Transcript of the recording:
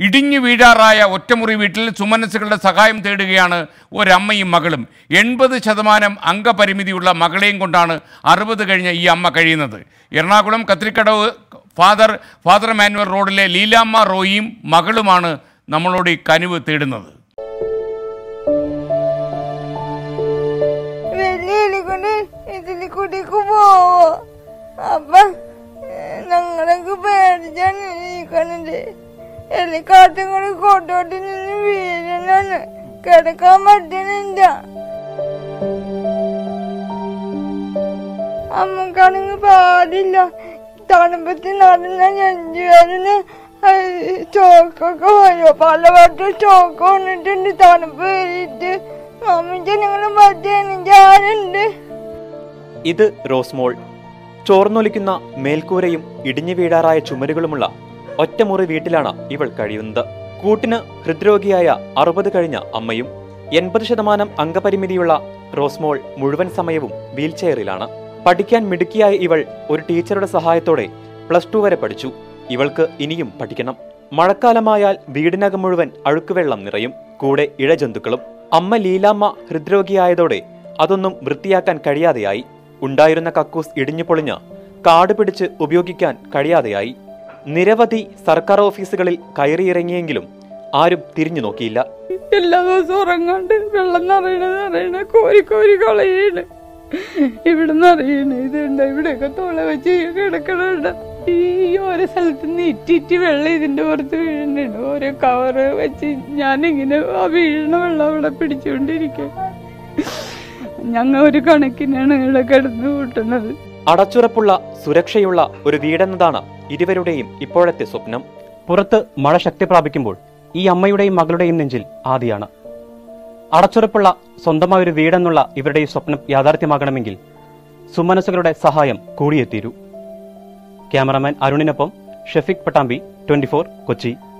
ഇടിഞ്ഞു വീഴാറായ ഒറ്റമുറി വീട്ടിൽ സുമനസ്സുകളുടെ സഹായം തേടുകയാണ് ഒരമ്മയും മകളും എൺപത് ശതമാനം അംഗപരിമിതിയുള്ള മകളെയും കൊണ്ടാണ് അറുപത് കഴിഞ്ഞ ഈ അമ്മ കഴിയുന്നത് എറണാകുളം കത്രിക്കടവ് ഫാദർ ഫാദർ മാനുവൽ റോഡിലെ ലീലാമ്മ റോയിയും മകളുമാണ് നമ്മളോട് ഈ കനിവ് തേടുന്നത് വലിയ എലിക്കൊണ്ട് ഇതിൽ കൂട്ടിക്ക് പോവോ അപ്പൊ ഞങ്ങളൊക്കെ പേടിച്ചാണ് ഇരിക്കണത് എലിക്കാട്ടും കൂടി കോട്ടോട്ട് നിന്ന് വീഴണാണ് കിടക്കാൻ പറ്റണില്ല അമ്മക്കാണെങ്കിൽ പാടില്ല തണുപ്പത്തിൽ നടന്ന നെഞ്ചുവേദന ചോക്കൊക്കെ വരും പലവട്ടം ചോക്ക് വന്നിട്ടുണ്ട് തണുപ്പ് കയറിയിട്ട് അമ്മയ്ക്ക് നിങ്ങൾ പറ്റിയ ആരുണ്ട് ഇത് റോസ്മോൾ ചോർന്നൊലിക്കുന്ന മേൽക്കൂരയും ഇടിഞ്ഞു വീഴാറായ ചുമരുകളുമുള്ള ഒറ്റമുറി വീട്ടിലാണ് ഇവൾ കഴിയുന്നത് കൂട്ടിന് ഹൃദ്രോഗിയായ അറുപത് കഴിഞ്ഞ അമ്മയും എൺപത് ശതമാനം അംഗപരിമിതിയുള്ള റോസ്മോൾ മുഴുവൻ സമയവും വീൽചെയറിലാണ് പഠിക്കാൻ മിടുക്കിയായ ഇവൾ ഒരു ടീച്ചറുടെ സഹായത്തോടെ പ്ലസ് ടു വരെ പഠിച്ചു ഇവൾക്ക് ഇനിയും പഠിക്കണം മഴക്കാലമായാൽ വീടിനകം മുഴുവൻ അഴുക്കുവെള്ളം നിറയും കൂടെ ഇഴജന്തുക്കളും അമ്മ ലീലാമ്മ ഹൃദ്രോഗിയായതോടെ അതൊന്നും വൃത്തിയാക്കാൻ കഴിയാതെയായി ഉണ്ടായിരുന്ന കക്കൂസ് ഇടിഞ്ഞു പൊളിഞ്ഞ് കാട് പിടിച്ച് ഉപയോഗിക്കാൻ കഴിയാതെയായി നിരവധി സർക്കാർ ഓഫീസുകളിൽ കയറിയിറങ്ങിയെങ്കിലും ആരും തിരിഞ്ഞു നോക്കിയില്ല എല്ലാ ദിവസവും ഉറങ്ങാണ്ട് വെള്ളം നിറയണ നിറയണ കോരി കോരി കളയണ് ഇവിടെ നിറയണ ഇതുണ്ട് ഇവിടെയൊക്കെ തോള വെച്ച് കിടക്കണുണ്ട് ഈ ഓരോ സ്ഥലത്ത് നിന്ന് ഇറ്റിറ്റ് വെള്ളം ഇതിന്റെ പുറത്ത് വീഴുന്നുണ്ട് ഓരോ കവറ് വെച്ച് ഞാനിങ്ങനെ ആ വീഴണ വെള്ളം അവിടെ പിടിച്ചുകൊണ്ടിരിക്കുക ഞങ്ങൾ ഒരു കണക്കിനാണ് ഇവിടെ കിടന്നു കൂട്ടുന്നത് അടച്ചുറപ്പുള്ള സുരക്ഷയുള്ള ഒരു വീടെന്നതാണ് ഇരുവരുടെയും ഇപ്പോഴത്തെ സ്വപ്നം പുറത്ത് മഴ ശക്തി പ്രാപിക്കുമ്പോൾ ഈ അമ്മയുടെയും മകളുടെയും നെഞ്ചിൽ ആദിയാണ് അടച്ചുറപ്പുള്ള സ്വന്തമായ ഒരു വീടെന്നുള്ള ഇവരുടെ ഈ സ്വപ്നം യാഥാർത്ഥ്യമാകണമെങ്കിൽ സുമനസുകളുടെ സഹായം കൂടിയെത്തീരൂ ക്യാമറാമാൻ അരുണിനൊപ്പം ഷെഫിക് പട്ടാമ്പി ട്വന്റി കൊച്ചി